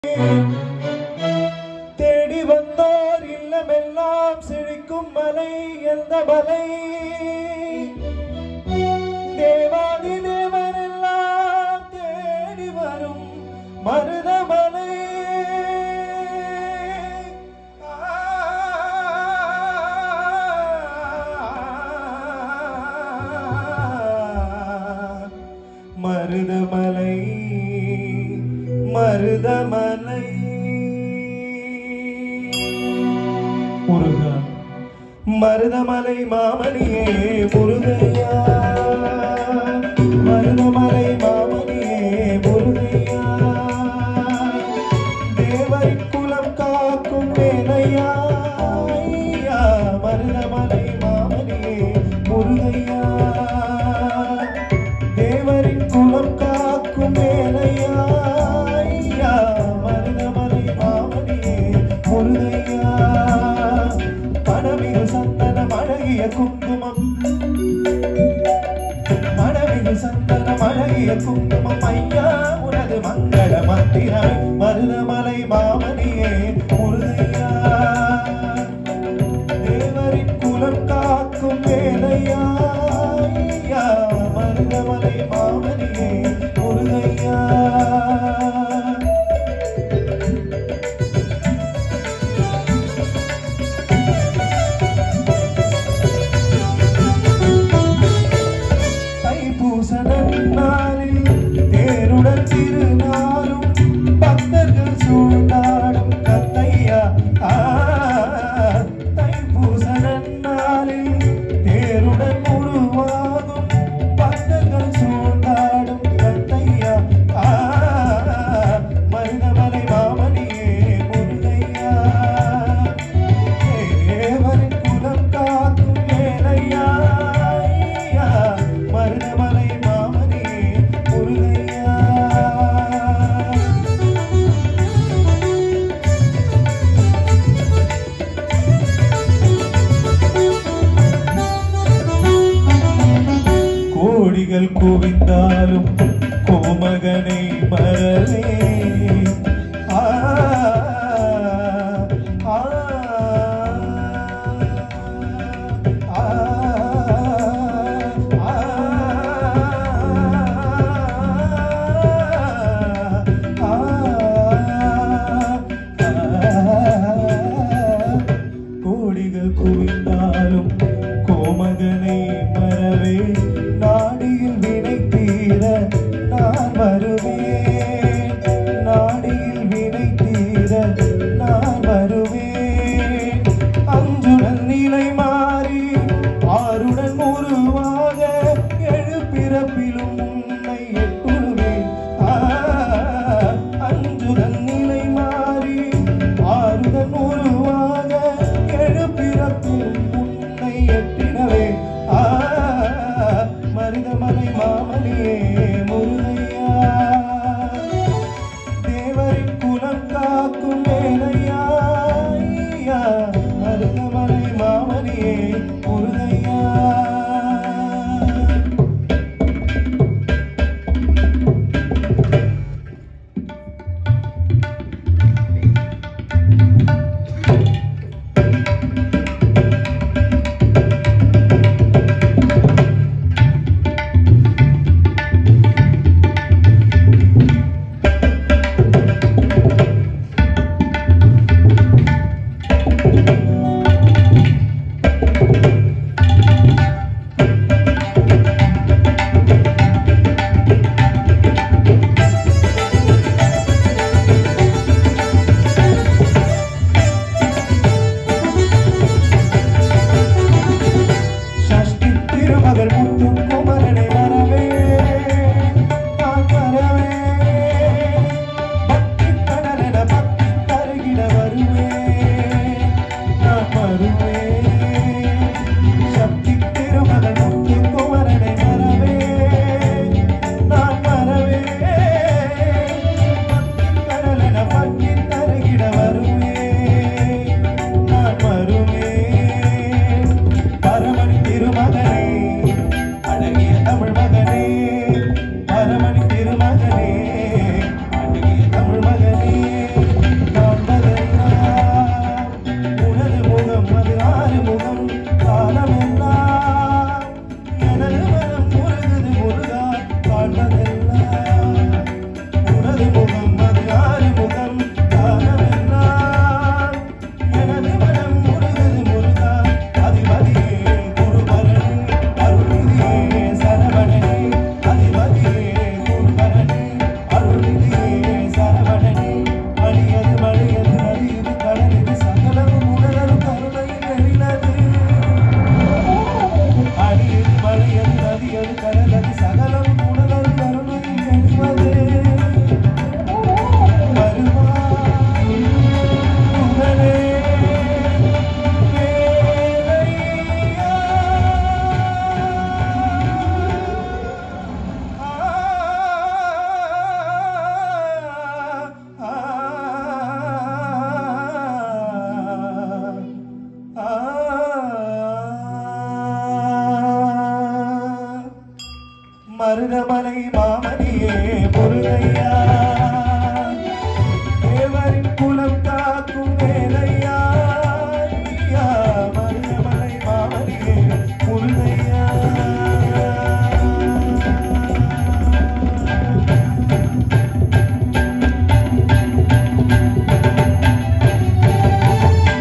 தேடி வந்தோர் இல்லமெல்லாம் செழிக்கும் மலை எந்த மலை தேவாதி தேவரெல்லாம் தேடி வரும் மருதமலை மருதமலை மருதமலை முருகா மருதமலை மாமணியே முருகையா மருதமலை மாமணியே முருகையா தேவரின் குலம் காக்கும் வேலையா ஐயா, மருதமலை மாமணியே முருகையா தேவரின் குலம் காக்கும் வேலையா ஐயா, மருதமலை மாமணியே முருகையா மனமிகு சந்தனம் அழகிய குங்குமம் மனமிகு சந்தனம் அழகிய குங்குமம் ஐயா உனது மங்கள மந்திரமே மருதமலை மாமணியே முருகையா தேவரின் குலம் காக்கும் வேலையா ஐயா, மருதமலை மாமணியே முருகையா தைப்பூச நன்னாளில் தேருடன் திருநாளும் பக்தர்கள் சூழ்ந்தாடும் கத்தையா ஆ, தைப்பூச நன்னாளில் தேருடன் உருவாகும் பக்தர்கள் சூழ்ந்தாடும் கத்தையா ஆ, மருதமலை மாமணியே முருகையா தேவரின் குலம் காக்கும் வேலையா ஐயா, மருதமலை மாமணியே முருகையா கோடிகள் குவிந்தாலும் கோமகனை மறவே ஆ, ஆ, ஆ, கோடிகள் குவிந்தாலும் கோமகனை மறவே நாடியில் வினை தீர நான் வருவேன் மருதமலை மாமணியே முருகையா